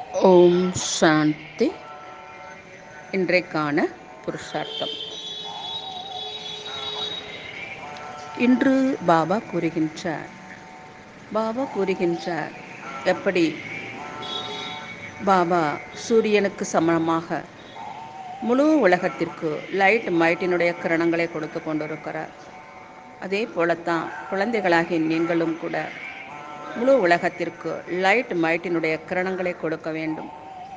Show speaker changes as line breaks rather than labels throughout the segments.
ஓம் சாந்தி இன்றைக்கான புருஷார்த்தம் இன்று பாபா கூறுகின்றார் பாபா கூறுகின்றார் எப்படி பாபா சூரியனுக்கு சமணமாக முழு உலகத்திற்கு லைட் மைட்டினுடைய கிரணங்களை கொடுத்து கொண்டிருக்கிறார் அதே போலத்தான் குழந்தைகளாகிய நீங்களும் கூட முழு உலகத்திற்கு லைட் மைட்டினுடைய கிரணங்களை கொடுக்க வேண்டும்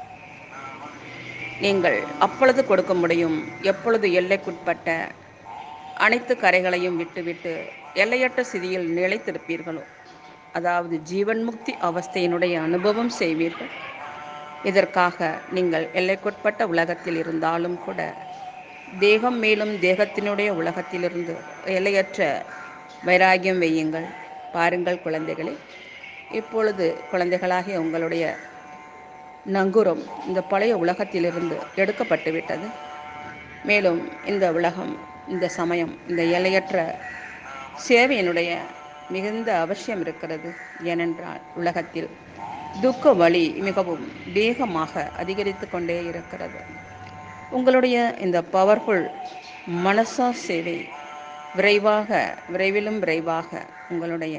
நீங்கள் அப்பொழுது கொடுக்க முடியும் எப்பொழுது எல்லைக்குட்பட்ட அனைத்து கரைகளையும் விட்டுவிட்டு எல்லையற்ற சிதியில் நிலைத்திருப்பீர்களோ அதாவது ஜீவன் முக்தி அவஸ்தையினுடைய அனுபவம் செய்வீர்கள் இதற்காக நீங்கள் எல்லைக்குட்பட்ட உலகத்தில் இருந்தாலும் கூட தேகம் மேலும் தேகத்தினுடைய உலகத்திலிருந்து எல்லையற்ற வைராகியம் வையுங்கள் பாருங்கள் குழந்தைகளே இப்பொழுது குழந்தைகளாகிய உங்களுடைய நங்குரம் இந்த பழைய உலகத்திலிருந்து எடுக்கப்பட்டு விட்டது மேலும் இந்த உலகம் இந்த சமயம் இந்த எல்லையற்ற சேவையினுடைய மிகுந்த அவசியம் இருக்கிறது ஏனென்றால் உலகத்தில் துக்க வழி மிகவும் வேகமாக அதிகரித்து கொண்டே இருக்கிறது உங்களுடைய இந்த பவர்ஃபுல் மனசா சேவை விரைவாக விரைவிலும் விரைவாக உங்களுடைய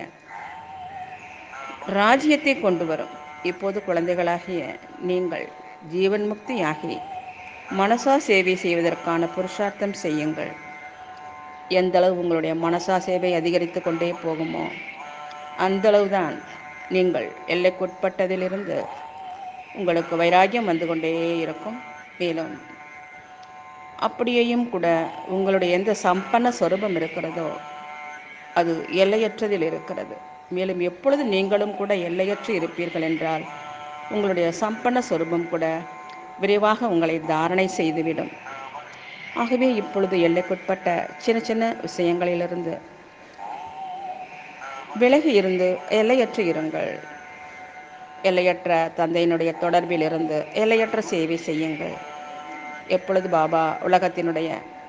ராஜ்யத்தை கொண்டு வரும் இப்போது குழந்தைகளாகிய நீங்கள் ஜீவன் முக்தியாகி மனசா சேவை செய்வதற்கான புருஷார்த்தம் செய்யுங்கள் எந்த அளவு உங்களுடைய மனசா சேவை அதிகரித்து கொண்டே போகுமோ அந்தளவுதான் நீங்கள் எல்லைக்குட்பட்டதிலிருந்து உங்களுக்கு வைராகியம் வந்து கொண்டே இருக்கும் மேலும் அப்படியேயும் கூட உங்களுடைய எந்த சம்பன்ன சொரூபம் இருக்கிறதோ அது எல்லையற்றதில் இருக்கிறது மேலும் எப்பொழுது நீங்களும் கூட எல்லையற்று இருப்பீர்கள் என்றால் உங்களுடைய சம்பன்ன சொரூபம் கூட விரைவாக உங்களை தாரணை செய்துவிடும் ஆகவே இப்பொழுது எல்லைக்குட்பட்ட சின்ன சின்ன விஷயங்களிலிருந்து விலகி இருந்து எல்லையற்று இருங்கள் எல்லையற்ற தந்தையினுடைய தொடர்பில் இருந்து எல்லையற்ற சேவை செய்யுங்கள் எப்பொழுது பாபா உலகத்தினுடைய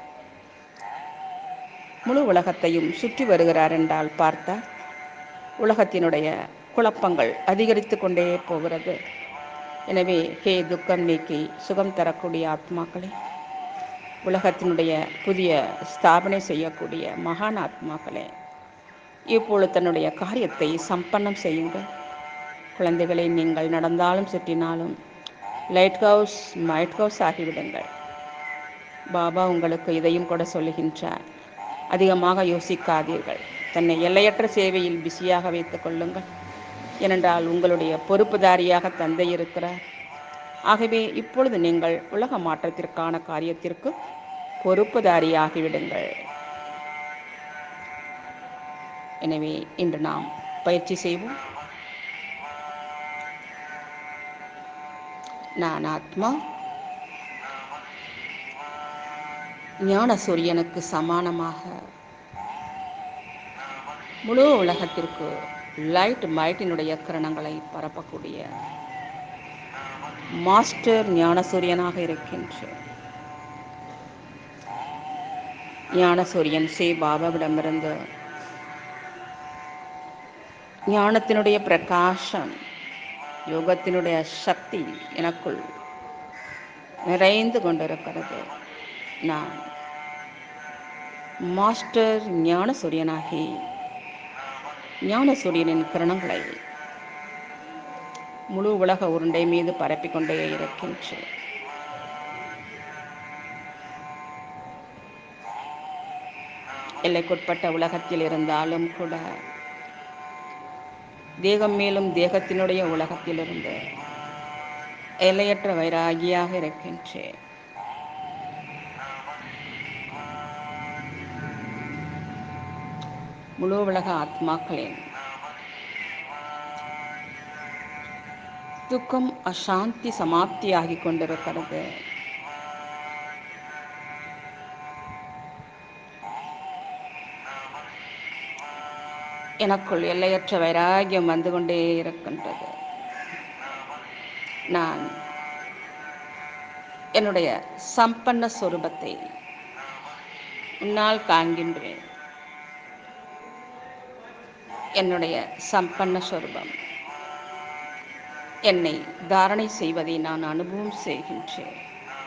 முழு உலகத்தையும் சுற்றி வருகிறார் என்றால் பார்த்தா உலகத்தினுடைய குழப்பங்கள் அதிகரித்து கொண்டே போகிறது எனவே ஹே துக்கம் நீக்கி சுகம் தரக்கூடிய ஆத்மாக்களே உலகத்தினுடைய புதிய ஸ்தாபனை செய்யக்கூடிய மகான் ஆத்மாக்களே இப்பொழுது தன்னுடைய காரியத்தை சம்பன்னம் செய்யுங்கள் குழந்தைகளை நீங்கள் நடந்தாலும் சுற்றினாலும் லைட் ஹவுஸ் மைட் ஹவுஸ் ஆகிவிடுங்கள் பாபா உங்களுக்கு இதையும் கூட சொல்லுகின்றார் அதிகமாக யோசிக்காதீர்கள் தன்னை எல்லையற்ற சேவையில் பிஸியாக வைத்துக் கொள்ளுங்கள் ஏனென்றால் உங்களுடைய பொறுப்புதாரியாக தந்தை இருக்கிறார் ஆகவே இப்பொழுது நீங்கள் உலக மாற்றத்திற்கான காரியத்திற்கு பொறுப்புதாரியாகிவிடுங்கள் எனவே இன்று நாம் பயிற்சி செய்வோம் நான் ஆத்மா ஞான சூரியனுக்கு சமானமாக முழு உலகத்திற்கு லைட் மைட்டினுடைய கிரணங்களை பரப்பக்கூடிய மாஸ்டர் ஞானசூரியனாக இருக்கின்றேன் ஞானசூரியன் சே பாபாவிடமிருந்து ஞானத்தினுடைய பிரகாசம் யோகத்தினுடைய சக்தி எனக்குள் நிறைந்து கொண்டிருக்கிறது நான் மாஸ்டர் ஞான சூரியனாகி ஞான சூரியனின் கிரணங்களை முழு உலக உருண்டை மீது பரப்பிக்கொண்டே இருக்கின்றேன் எல்லைக்குட்பட்ட உலகத்தில் இருந்தாலும் கூட தேகம் மேலும் தேகத்தினுடைய உலகத்திலிருந்து எல்லையற்ற வைராகியாக இருக்கின்றேன் முழு உலக ஆத்மாக்களின் துக்கம் அசாந்தி சமாப்தியாகி கொண்டிருக்கிறது எனக்குள் எல்லையற்ற வைராகியம் வந்து கொண்டே இருக்கின்றது நான் என்னுடைய சம்பன்ன சொரூபத்தை உன்னால் காண்கின்றேன் என்னுடைய சம்பன்ன சொரூபம் என்னை தாரணை செய்வதை நான் அனுபவம் செய்கின்றேன்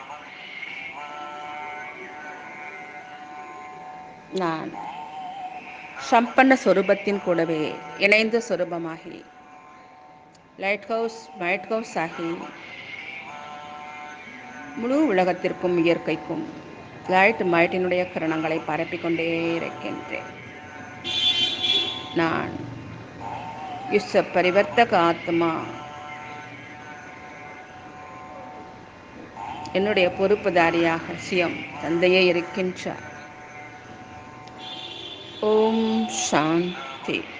நான் சம்பன்ன சொரூபத்தின் கூடவே இணைந்த சொரூபமாகி லைட் ஹவுஸ் மைட் ஹவுஸ் ஆகி முழு உலகத்திற்கும் இயற்கைக்கும் லைட் மைட்டினுடைய கிரணங்களை பரப்பிக்கொண்டே இருக்கின்றேன் நான் யுச பரிவர்த்தக ஆத்மா என்னுடைய பொறுப்புதாரியாக சியம் தந்தையே இருக்கின்றார் ஓம் சாந்தி